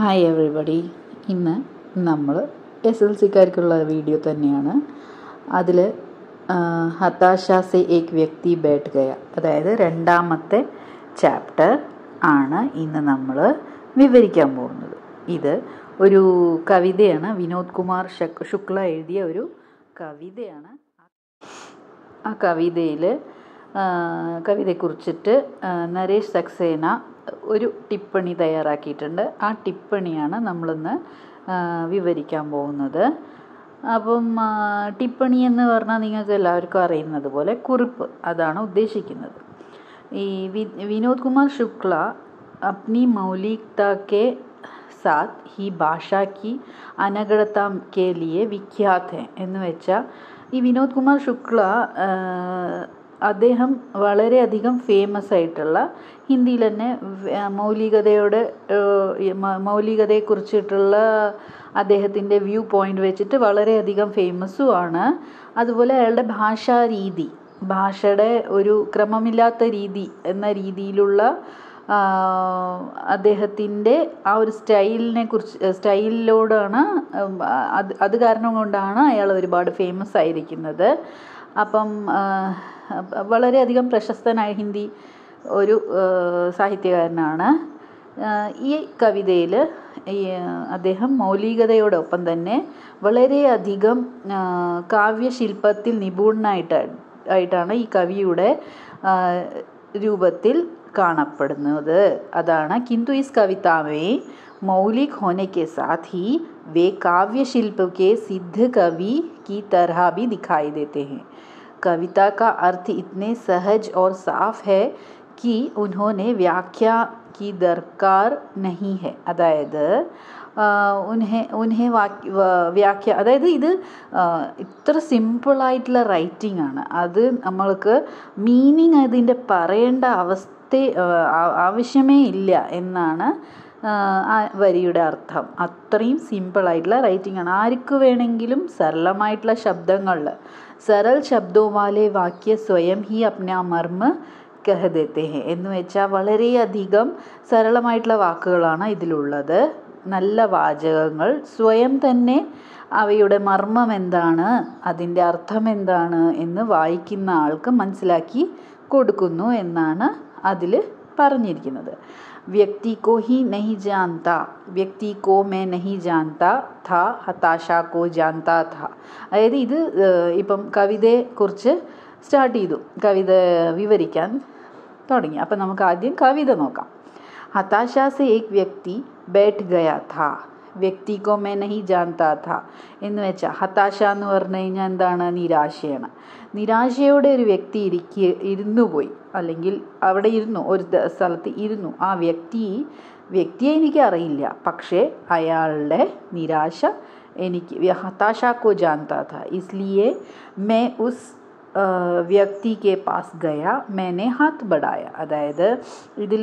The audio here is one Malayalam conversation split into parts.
ഹായ് എവറിബഡി ഇന്ന് നമ്മൾ എസ് എൽ സിക്കാർക്കുള്ള വീഡിയോ തന്നെയാണ് അതിൽ ഹതാശ സെ ഏക് വ്യക്തി ബൈഠ് ഗയ അതായത് രണ്ടാമത്തെ ചാപ്റ്റർ ആണ് ഇന്ന് നമ്മൾ വിവരിക്കാൻ പോകുന്നത് ഇത് ഒരു കവിതയാണ് വിനോദ് കുമാർ ശക് ശുക്ല എഴുതിയ ഒരു കവിതയാണ് ആ കവിതയിൽ കവിതയെക്കുറിച്ചിട്ട് നരേഷ് സക്സേന ഒരു ടിപ്പണി തയ്യാറാക്കിയിട്ടുണ്ട് ആ ടിപ്പണിയാണ് നമ്മളിന്ന് വിവരിക്കാൻ പോകുന്നത് അപ്പം ടിപ്പണി എന്ന് പറഞ്ഞാൽ നിങ്ങൾക്ക് എല്ലാവർക്കും അറിയുന്നത് പോലെ കുറിപ്പ് അതാണ് ഉദ്ദേശിക്കുന്നത് ഈ വി വിനോദ് കുമാർ ശുക്ല അപ്നി മൗലികത के साथ ही ഭാഷ की अनगढ़ता के लिए विख्यात है എന്ന് വെച്ചാൽ ഈ വിനോദ് കുമാർ ശുക്ല അദ്ദേഹം വളരെയധികം ഫേമസ് ആയിട്ടുള്ള ഹിന്ദിയിൽ തന്നെ മൗലികതയോട് മൗലികതയെക്കുറിച്ചിട്ടുള്ള അദ്ദേഹത്തിൻ്റെ വ്യൂ പോയിന്റ് വെച്ചിട്ട് വളരെയധികം ഫേമസും ആണ് അതുപോലെ അയാളുടെ ഭാഷാ രീതി ഭാഷയുടെ ഒരു ക്രമമില്ലാത്ത രീതി എന്ന രീതിയിലുള്ള അദ്ദേഹത്തിൻ്റെ ആ ഒരു സ്റ്റൈലിനെ കുറിച്ച് സ്റ്റൈലിലോടാണ് അത് അത് കാരണം കൊണ്ടാണ് അയാൾ ഒരുപാട് ഫേമസ് ആയിരിക്കുന്നത് അപ്പം വളരെയധികം പ്രശസ്തനായ ഹിന്ദി ഒരു സാഹിത്യകാരനാണ് ഈ കവിതയിൽ ഈ അദ്ദേഹം മൗലികതയോടൊപ്പം തന്നെ വളരെയധികം കാവ്യശില്പത്തിൽ നിപുണനായിട്ട് ആയിട്ടാണ് ഈ കവിയുടെ രൂപത്തിൽ കാണപ്പെടുന്നത് അതാണ് കിന്തു ഇസ് കവിതാമേ मौलिक होने के साथ ही वे काव्य शिल्प के सिद्ध कवि की तरह भी दिखाई देते हैं कविता का अर्थ इतने सहज और साफ है कि उन्होंने व्याख्या की दरकार नहीं है അതായത് ഉൻഹെ ഉൻഹെ വ്യാഖ്യ അതായത് ഇത് ഇത്ര സിമ്പിളായിട്ടുള്ള റൈറ്റിംഗ് ആണ് അത് നമ്മൾക്ക് മീനിങ് അതിൻ്റെ പറയേണ്ട അവസ്ഥ ആവശ്യമേ ഇല്ല എന്നാണ് ആ വരിയുടെ അർത്ഥം അത്രയും സിമ്പിളായിട്ടുള്ള റൈറ്റിംഗ് ആണ് ആർക്ക് വേണമെങ്കിലും സരളമായിട്ടുള്ള ശബ്ദങ്ങളിൽ സരൽ ശബ്ദോ വാലെ വാക്യ സ്വയം ഹി അപ്ന മർമ്മ കഹദേത്തെ ഹെ എന്ന് വെച്ചാൽ വളരെയധികം സരളമായിട്ടുള്ള വാക്കുകളാണ് ഇതിലുള്ളത് നല്ല വാചകങ്ങൾ സ്വയം തന്നെ അവയുടെ മർമ്മം എന്താണ് അതിൻ്റെ അർത്ഥം എന്താണ് എന്ന് വായിക്കുന്ന ആൾക്ക് മനസ്സിലാക്കി കൊടുക്കുന്നു എന്നാണ് അതിൽ പറഞ്ഞിരിക്കുന്നത് व्यक्ति को ही नहीं जानता വ്യക്തി കോ മേ നഹി ജാൻത ഥ ഹതാശ കോ ജാൻത ഥ അതായത് ഇത് ഇപ്പം കവിതയെക്കുറിച്ച് സ്റ്റാർട്ട് ചെയ്തു കവിത വിവരിക്കാൻ തുടങ്ങി അപ്പം നമുക്ക് ആദ്യം കവിത നോക്കാം ഹതാശ സെ ഏക് വ്യക്തി ബൈഠ് ഗയാ ഥ വ്യക്തി കോ മേ നഹി ജാൻത ഥ എന്ന് വെച്ചാൽ ഹതാശ എന്ന് പറഞ്ഞു കഴിഞ്ഞാൽ എന്താണ് നിരാശയാണ് നിരാശയോടെ ഒരു വ്യക്തി ഇരിക്കുക ഇരുന്നു പോയി അല്ലെങ്കിൽ അവിടെ ഇരുന്നു ഒരു സ്ഥലത്ത് ഇരുന്നു ആ വ്യക്തി വ്യക്തിയെ എനിക്ക് അറിയില്ല പക്ഷേ അയാളുടെ നിരാശ എനിക്ക് ഹതാശ കോ ജാൻതാ था इसलिए मैं उस വ്യക്തി കെ പാസ് ഗയ മേനെ ഹാത്ത് ബടായ അതായത് ഇതിൽ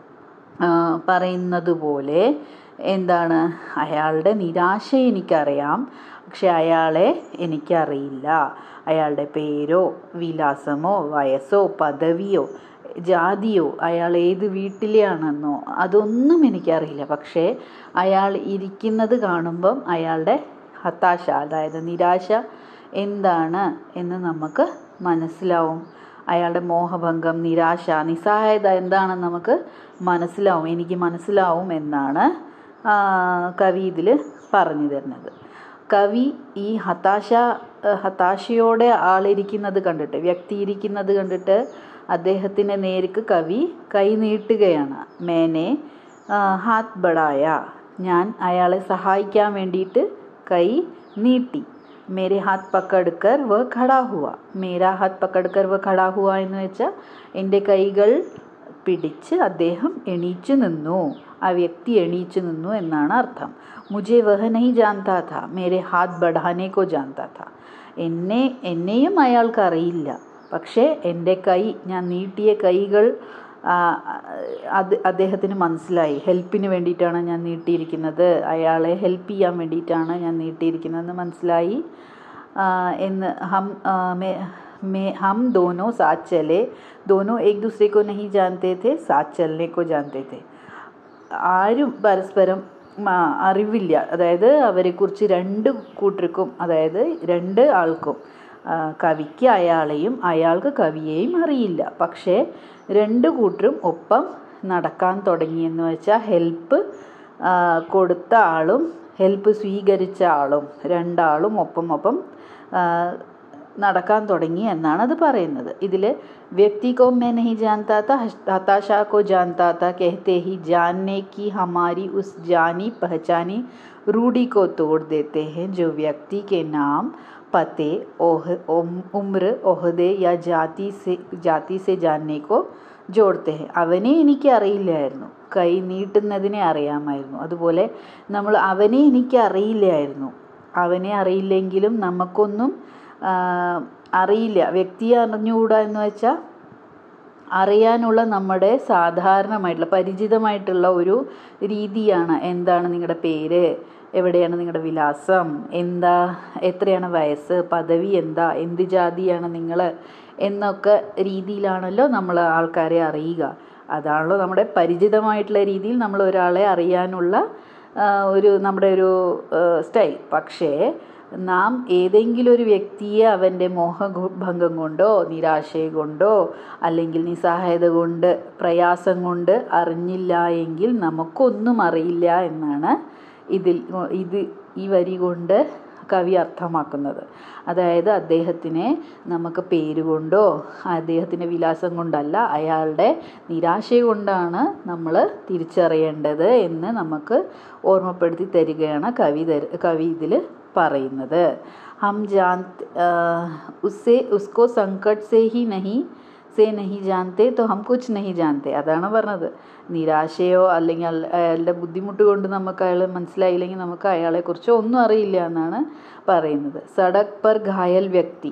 പറയുന്നത് പോലെ എന്താണ് അയാളുടെ നിരാശ എനിക്കറിയാം പക്ഷെ അയാളെ എനിക്കറിയില്ല അയാളുടെ പേരോ വിലാസമോ വയസ്സോ പദവിയോ ജാതിയോ അയാൾ ഏത് വീട്ടിലെയാണെന്നോ അതൊന്നും എനിക്കറിയില്ല പക്ഷേ അയാൾ ഇരിക്കുന്നത് കാണുമ്പം അയാളുടെ ഹത്താശ അതായത് നിരാശ എന്താണ് എന്ന് നമുക്ക് മനസ്സിലാവും അയാളുടെ മോഹഭംഗം നിരാശ നിസ്സഹായത എന്താണെന്ന് നമുക്ക് മനസ്സിലാവും എനിക്ക് മനസ്സിലാവും എന്നാണ് കവി ഇതിൽ പറഞ്ഞു തരുന്നത് കവി ഈ ഹതാശ ഹതാശയോടെ ആളിരിക്കുന്നത് കണ്ടിട്ട് വ്യക്തി ഇരിക്കുന്നത് കണ്ടിട്ട് അദ്ദേഹത്തിൻ്റെ നേർക്ക് കവി കൈ നീട്ടുകയാണ് മേനെ ഹാത്ത് ബടായ ഞാൻ അയാളെ സഹായിക്കാൻ വേണ്ടിയിട്ട് കൈ നീട്ടി മേരെ ഹാത്ത് പക്കടുക്കർ വ ഖടാ ഹുവ മേരാ ഹാത്ത് പക്കടുക്കർ വ ഖടാ ഹുവ എന്ന് വെച്ചാൽ എൻ്റെ കൈകൾ പിടിച്ച് അദ്ദേഹം എണീച്ചു നിന്നു ആ വ്യക്തി എണീച്ചു നിന്നു എന്നാണ് അർത്ഥം മുझे വഹ നഹി ജാൻതാ ഥ മേരെ ഹാത്ത് ബഡാനെ കോ ജാൻതാ ഥ എന്നെ എന്നെയും അയാൾക്ക് അറിയില്ല പക്ഷേ എൻ്റെ കൈ ഞാൻ നീട്ടിയ കൈകൾ അത് അദ്ദേഹത്തിന് മനസ്സിലായി ഹെൽപ്പിന് വേണ്ടിയിട്ടാണ് ഞാൻ നീട്ടിയിരിക്കുന്നത് അയാളെ ഹെൽപ്പ് ചെയ്യാൻ വേണ്ടിയിട്ടാണ് ഞാൻ നീട്ടിയിരിക്കുന്നതെന്ന് മനസ്സിലായി എന്ന് ഹം में हम दोनों साथ चले दोनों एक दूसरे को नहीं जानते थे साथ चलने को जानते थे ആരും പരസ്പരം മ- അറിവില്ല അതായത് അവരെക്കുറിച്ച് രണ്ട് കൂട്ടർക്കും അതായത് രണ്ട് ആൾക്കും ആ, കവിക്ക് അയാളെയും അയാൾക്ക് കവിയെയും അറിയില്ല പക്ഷേ രണ്ട് കൂട്ടരും ഒപ്പം നടക്കാൻ തുടങ്ങിയെന്ന് വെച്ചാൽ ഹെൽപ്പ് കൊടുത്ത ആളും ഹെൽപ്പ് സ്വീകരിച്ച ആളും രണ്ടാളും ഒപ്പം ഒപ്പം ആ, നടക്കാൻ തുടങ്ങി എന്നാണ് അത് പറയുന്നത് ഇതിൽ व्यक्ति को मैं नहीं जानता था हताशा को जानता था कहते ही जानने की हमारी उस जानी पहचानी रूढ़ी को तोड़ देते हैं जो व्यक्ति के नाम पते ओह उम- उम्र ओहदे या जाति से जाति से जानने को ജോഡത്തെ ഹെ അവനെ എനിക്ക് അറിയില്ലായിരുന്നു കൈ നീട്ടുന്നതിനെ അറിയാമായിരുന്നു അതുപോലെ നമ്മൾ അവനെ എനിക്ക് അറിയില്ലായിരുന്നു അവനെ അറിയില്ലെങ്കിലും നമുക്കൊന്നും ആ, അറിയില്ല വ്യക്തിയെ അറിഞ്ഞുകൂടാ എന്ന് വെച്ചാൽ അറിയാനുള്ള നമ്മുടെ സാധാരണമായിട്ടുള്ള പരിചിതമായിട്ടുള്ള ഒരു രീതിയാണ് എന്താണ് നിങ്ങളുടെ പേര് എവിടെയാണ് നിങ്ങളുടെ വിലാസം എന്താ എത്രയാണ് വയസ്സ് പദവി എന്താ എന്ത് ജാതിയാണ് നിങ്ങൾ എന്നൊക്കെ രീതിയിലാണല്ലോ നമ്മൾ ആൾക്കാരെ അറിയുക അതാണല്ലോ നമ്മുടെ പരിചിതമായിട്ടുള്ള രീതിയിൽ നമ്മൾ ഒരാളെ അറിയാനുള്ള ആ, ഒരു നമ്മുടെ ഒരു സ്റ്റൈൽ പക്ഷേ നാം ഏതെങ്കിലും ഒരു വ്യക്തിയെ അവൻ്റെ മോഹഭംഗം കൊണ്ടോ നിരാശ കൊണ്ടോ അല്ലെങ്കിൽ നിസ്സഹായത കൊണ്ട് പ്രയാസം കൊണ്ട് അറിഞ്ഞില്ല എങ്കിൽ നമുക്കൊന്നും അറിയില്ല എന്നാണ് ഇതിൽ ഇത് ഈ വരി കൊണ്ട് കവി അർത്ഥമാക്കുന്നത് അതായത് അദ്ദേഹത്തിനെ നമുക്ക് പേര് കൊണ്ടോ അദ്ദേഹത്തിൻ്റെ വിലാസം കൊണ്ടല്ല അയാളുടെ നിരാശ കൊണ്ടാണ് നമ്മൾ തിരിച്ചറിയേണ്ടത് എന്ന് നമുക്ക് ഓർമ്മപ്പെടുത്തി തരികയാണ് കവി തര കവി ഇതിൽ പറയുന്നത് ഹം ജാൻ ഉസ്സെ ഉസ്കോ സങ്കട്ട് സേ ഹി നഹി സേ നഹി ജാനത്തെ തോ ഹം കുച്ച് നഹി ജാനത്തെ അതാണ് പറഞ്ഞത് നിരാശയോ അല്ലെങ്കിൽ അയാൾ- അയാളുടെ ബുദ്ധിമുട്ട് കൊണ്ട് നമുക്ക് അയാൾ മനസ്സിലായില്ലെങ്കിൽ നമുക്ക് അയാളെക്കുറിച്ച് ഒന്നും അറിയില്ല എന്നാണ് പറയുന്നത് സടക് പർ ഘായൽ വ്യക്തി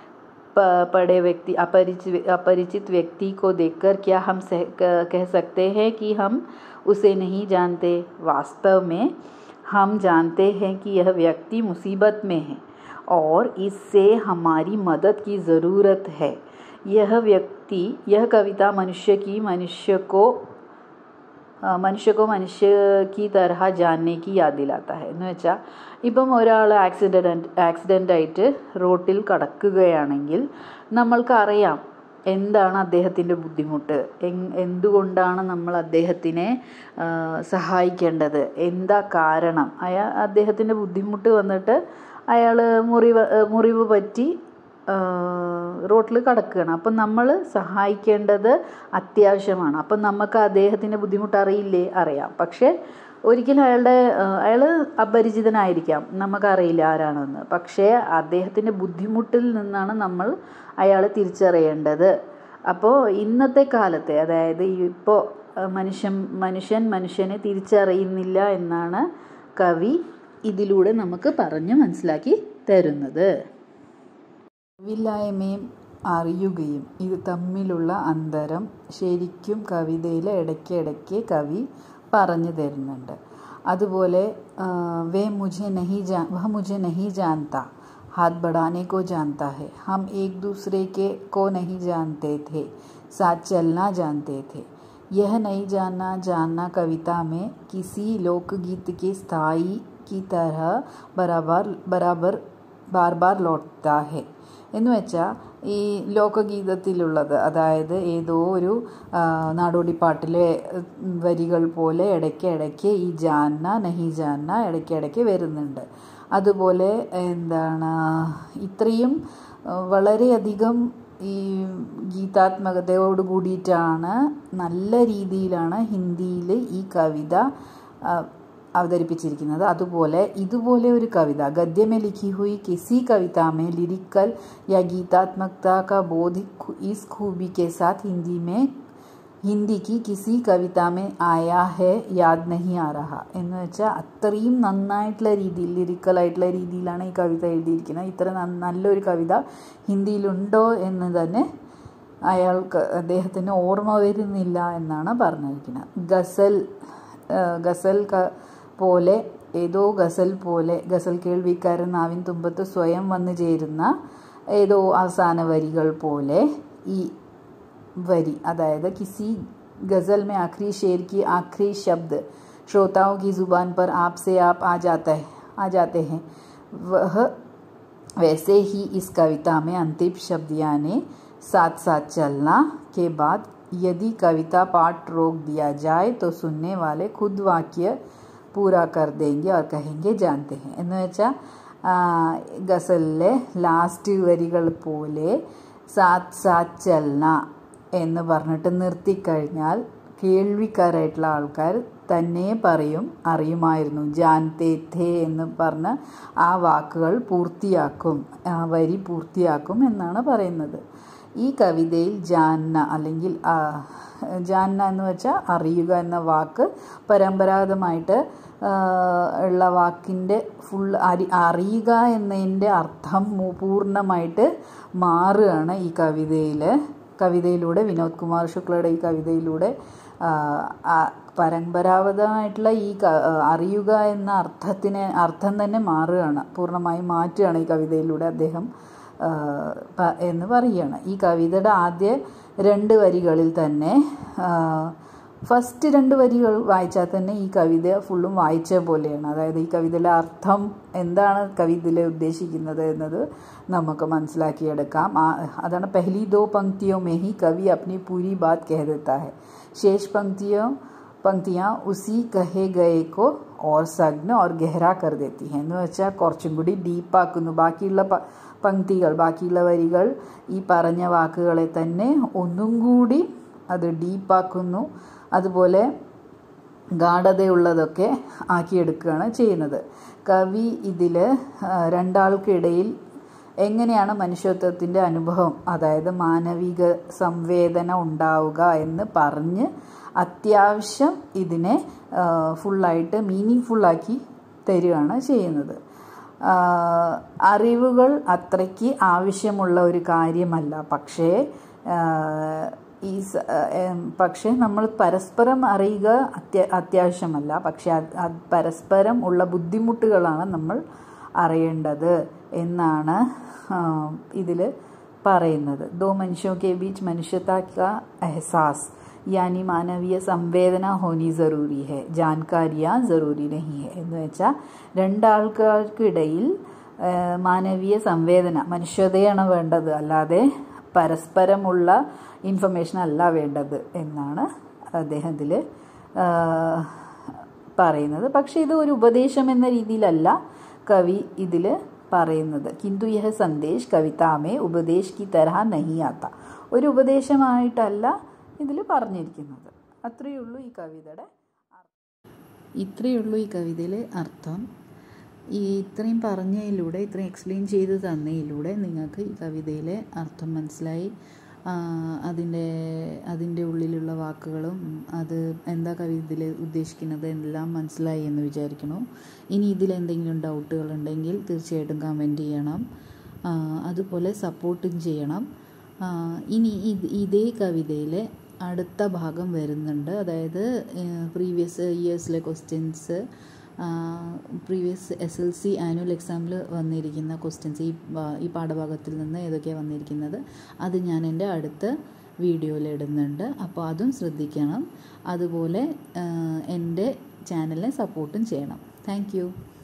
प- पड़े व्यक्ति अपरिचित अपरिचित व्यक्ति को देखकर क्या हम सह, क- कह सकते हैं कि हम उसे नहीं जानते वास्तव में हम जानते हैं कि यह व्यक्ति मुसीबत में है और इससे हमारी मदद की ज़रूरत है यह व्यक्ति यह कविता मनुष्य की मनुष्य को ആ, മനുഷ്യക്കോ മനുഷ്യ കി തരഹ ജാന്നെ കി യാദ് ദിലാത്ത ഹെ എന്ന് വെച്ചാൽ ഇപ്പം ഒരാൾ ആക്സിഡൻറ്റ് ആക്സിഡൻ്റ് ആയിട്ട് റോട്ടിൽ കടക്കുകയാണെങ്കിൽ നമ്മൾക്കറിയാം എന്താണ് അദ്ദേഹത്തിൻ്റെ ബുദ്ധിമുട്ട് എങ് എന്തുകൊണ്ടാണ് നമ്മൾ അദ്ദേഹത്തിനെ ആ, സഹായിക്കേണ്ടത് എന്താ കാരണം അയാ അദ്ദേഹത്തിൻ്റെ ബുദ്ധിമുട്ട് വന്നിട്ട് അയാൾ മുറിവ് മുറിവ് പറ്റി റോട്ടിൽ കിടക്കുകയാണ് അപ്പം നമ്മൾ സഹായിക്കേണ്ടത് അത്യാവശ്യമാണ് അപ്പം നമുക്ക് അദ്ദേഹത്തിൻ്റെ ബുദ്ധിമുട്ട് അറിയില്ലേ അറിയാം പക്ഷേ ഒരിക്കലും അയാളുടെ അയാൾ അപരിചിതനായിരിക്കാം നമുക്കറിയില്ല ആരാണെന്ന് പക്ഷേ അദ്ദേഹത്തിൻ്റെ ബുദ്ധിമുട്ടിൽ നിന്നാണ് നമ്മൾ അയാളെ തിരിച്ചറിയേണ്ടത് അപ്പോൾ ഇന്നത്തെ കാലത്തെ അതായത് ഇപ്പോൾ മനുഷ്യൻ മനുഷ്യൻ മനുഷ്യനെ തിരിച്ചറിയുന്നില്ല എന്നാണ് കവി ഇതിലൂടെ നമുക്ക് പറഞ്ഞ് മനസ്സിലാക്കി തരുന്നത് അറിവില്ലായ്മയും അറിയുകയും ഇത് തമ്മിലുള്ള അന്തരം ശരിക്കും കവിതയിൽ ഇടയ്ക്ക് ഇടയ്ക്ക് കവി പറഞ്ഞു തരുന്നുണ്ട് അതുപോലെ ആ, വേ മുझे नहीं जान वह मुझे नहीं जानता हाथ बढ़ाने को जानता है हम एक दूसरे के को नहीं जानते थे साथ चलना जानते थे यह नहीं जानना जानना कविता में किसी लोकगीत के स्थाई की तरह बराबर बराबर ബാർ ബാർ ലോട്ട ഹെ എന്ന് വെച്ചാൽ ഈ ലോകഗീതത്തിലുള്ളത് അതായത് ഏതോ ഒരു ആ, നാടോടിപ്പാട്ടിലെ ഉം, വരികൾ പോലെ ഇടയ്ക്ക് ഇടയ്ക്ക് ഈ ജാന്ന നഹി ജാന്ന ഇടയ്ക്ക് ഇടയ്ക്ക് വരുന്നുണ്ട് അതുപോലെ എന്താണ് ഇത്രയും ആ, വളരെയധികം ഈ ഗീതാത്മകതയോട് കൂടിയിട്ടാണ് നല്ല രീതിയിലാണ് ഹിന്ദിയിൽ ഈ കവിത ആ, അവതരിപ്പിച്ചിരിക്കുന്നത് അതുപോലെ ഇതുപോലെ ഒരു കവിത गद्य में लिखी हुई किसी कविता में लिरिकल या गीतात्मकता का बोध इस खूबी के साथ हिंदी में ഹിന്ദി की किसी കവിത में ആയാ ഹെ യാദ് നഹി ആ രഹ എന്ന് വെച്ചാൽ അത്രയും നന്നായിട്ടുള്ള രീതിയിൽ ലിറിക്കലായിട്ടുള്ള രീതിയിലാണ് ഈ കവിത എഴുതിയിരിക്കുന്നത് ഇത്ര ന- നല്ലൊരു കവിത ഹിന്ദിയിലുണ്ടോ എന്ന് തന്നെ അയാൾക്ക് അദ്ദേഹത്തിന് ഓർമ്മ വരുന്നില്ല എന്നാണ് പറഞ്ഞിരിക്കുന്നത് ഗസൽ ആ, ഗസൽ ക- പോലെ ഏതോ ഗസൽ പോലെ ഗസൽ കേൾവിക്കാരൻ നാവിൻ തുമ്പത്ത് സ്വയം വന്നു ചേരുന്ന ഏതോ അവസാന വരികൾ പോലെ ഈ വരി അതായത് കിസി ഗസൽ में आखिरी शेर की आखिरी शब्द श्रोताओं की ज़ुबान पर आप से आप आ जाता है आ जाते हैं वह वैसे ही इस कविता में अंतिम शब्द यानी साथ साथ चलना के बाद यदि कविता पाठ रोक दिया जाए तो सुनने वाले खुद वाक्य पूरा कर देंगे और कहेंगे जानते हैं എന്ന് വെച്ചാൽ ഗസലിലെ ലാസ്റ്റ് വരികൾ പോലെ സാത്ത് സാത്ത് ചലന എന്ന് പറഞ്ഞിട്ട് നിർത്തിക്കഴിഞ്ഞാൽ കേൾവിക്കാരായിട്ടുള്ള ആൾക്കാർ തന്നെ പറയും അറിയുമായിരുന്നു ജാൻതേ ഥേ എന്ന് പറഞ്ഞ് ആ വാക്കുകൾ പൂർത്തിയാക്കും ആ വരി പൂർത്തിയാക്കും എന്നാണ് പറയുന്നത് ഈ കവിതയിൽ ജാന്ന അല്ലെങ്കിൽ ജാന്ന എന്ന് വെച്ചാൽ അറിയുക എന്ന വാക്ക് പരമ്പരാഗതമായിട്ട് ഉള്ള വാക്കിൻ്റെ ഫുൾ അരി അറിയുക എന്നതിൻ്റെ അർത്ഥം പൂർണ്ണമായിട്ട് മാറുകയാണ് ഈ കവിതയിൽ കവിതയിലൂടെ വിനോദ് കുമാർ ശുക്ലയുടെ ഈ കവിതയിലൂടെ പരമ്പരാഗതമായിട്ടുള്ള ഈ അറിയുക എന്ന അർത്ഥത്തിനെ അർത്ഥം തന്നെ മാറുകയാണ് പൂർണ്ണമായും മാറ്റുകയാണ് ഈ കവിതയിലൂടെ അദ്ദേഹം എന്ന് പറയുകയാണ് ഈ കവിതയുടെ ആദ്യ രണ്ട് വരികളിൽ തന്നെ ഫസ്റ്റ് രണ്ട് വരികൾ വായിച്ചാൽ തന്നെ ഈ കവിത ഫുള്ളും വായിച്ച പോലെയാണ് അതായത് ഈ കവിതയിലെ അർത്ഥം എന്താണ് കവിതയിൽ ഉദ്ദേശിക്കുന്നത് എന്നത് നമുക്ക് മനസ്സിലാക്കിയെടുക്കാം അതാണ് പെഹ്ലി ദോ പങ്ക്തിയോ മേ ഹി കവി അപ്നി പൂരി ബാത് കഹ ദേത്താ ഹെ ശേഷ് പങ്ക്തിയോ പങ്ക്തിയാ ഉസി കഹെ ഗയേക്കോ ഓർ സഗ്ന ഓർ ഗഹര കർ ദേത്തി ഹെ എന്ന് വെച്ചാൽ കുറച്ചും കൂടി ഡീപ്പാക്കുന്നു ബാക്കിയുള്ള പങ്ക്തികൾ ബാക്കിയുള്ള വരികൾ ഈ പറഞ്ഞ വാക്കുകളെ തന്നെ ഒന്നും കൂടി അത് ഡീപ്പാക്കുന്നു അതുപോലെ ഗാഠതയുള്ളതൊക്കെ ആക്കിയെടുക്കുകയാണ് ചെയ്യുന്നത് കവി ഇതിൽ രണ്ടാൾക്കിടയിൽ എങ്ങനെയാണ് മനുഷ്യത്വത്തിൻ്റെ അനുഭവം അതായത് മാനവിക സംവേദന ഉണ്ടാവുക എന്ന് പറഞ്ഞ് അത്യാവശ്യം ഇതിനെ ഫുള്ളായിട്ട് മീനിങ് ഫുള്ളാക്കി തരികയാണ് ചെയ്യുന്നത് അറിവുകൾ അത്രയ്ക്ക് ആവശ്യമുള്ള ഒരു കാര്യമല്ല പക്ഷേ ഈ പക്ഷേ നമ്മൾ പരസ്പരം അറിയുക അത്യ അത്യാവശ്യമല്ല പക്ഷെ അത് പരസ്പരം ഉള്ള ബുദ്ധിമുട്ടുകളാണ് നമ്മൾ അറിയേണ്ടത് എന്നാണ് ഇതിൽ പറയുന്നത് ദോ മനുഷ്യോ കെ ബീച്ച് മനുഷ്യता का एहसास यानी മാനവീയ സംവേദന ഹോനി ജറൂരി ഹെ ജാൻകാരിയ ജറൂരി നഹി ഹെ എന്ന് വെച്ചാൽ രണ്ടാൾക്കാർക്കിടയിൽ മാനവീയ സംവേദന മനുഷ്യതയാണ് വേണ്ടത് അല്ലാതെ പരസ്പരമുള്ള ഇൻഫർമേഷൻ അല്ല വേണ്ടത് എന്നാണ് അദ്ദേഹം ഇതിൽ പറയുന്നത് പക്ഷേ ഇത് ഒരു ഉപദേശം എന്ന രീതിയിലല്ല കവി ഇതിൽ പറയുന്നത് കിന്തു യഹ സന്ദേശ് കവിതാമേ ഉപദേശ് കി തരഹ നഹി ആത്ത ഒരു ഉപദേശമായിട്ടല്ല ഇതിൽ പറഞ്ഞിരിക്കുന്നത് അത്രയേ ഉള്ളൂ ഈ കവിതയുടെ ഇത്രയേ ഉള്ളൂ ഈ കവിതയിലെ അർത്ഥം ഈ ഇത്രയും പറഞ്ഞതിലൂടെ ഇത്രയും എക്സ്പ്ലെയിൻ ചെയ്ത് തന്നതിലൂടെ നിങ്ങൾക്ക് ഈ കവിതയിലെ അർത്ഥം മനസ്സിലായി അതിൻ്റെ അതിൻ്റെ ഉള്ളിലുള്ള വാക്കുകളും അത് എന്താ കവിതയിൽ ഉദ്ദേശിക്കുന്നത് എല്ലാം മനസ്സിലായി എന്ന് വിചാരിക്കണു ഇനി ഇതിൽ എന്തെങ്കിലും ഡൗട്ടുകൾ ഉണ്ടെങ്കിൽ തീർച്ചയായിട്ടും കമൻറ്റ് ചെയ്യണം അതുപോലെ സപ്പോർട്ടും ചെയ്യണം ഇനി ഇത് ഇതേ കവിതയിലെ അടുത്ത ഭാഗം വരുന്നുണ്ട് അതായത് പ്രീവിയസ് ഇയേഴ്സിലെ questions previous S L C annual എക്സാമിൽ വന്നിരിക്കുന്ന ക്വസ്റ്റ്യൻസ് ഈ ഈ പാഠഭാഗത്തിൽ നിന്ന് ഏതൊക്കെയാണ് വന്നിരിക്കുന്നത് അത് ഞാൻ എൻ്റെ അടുത്ത വീഡിയോയിൽ ഇടുന്നുണ്ട് അപ്പോൾ അതും ശ്രദ്ധിക്കണം അതുപോലെ എൻ്റെ ചാനലിനെ സപ്പോർട്ടും ചെയ്യണം താങ്ക്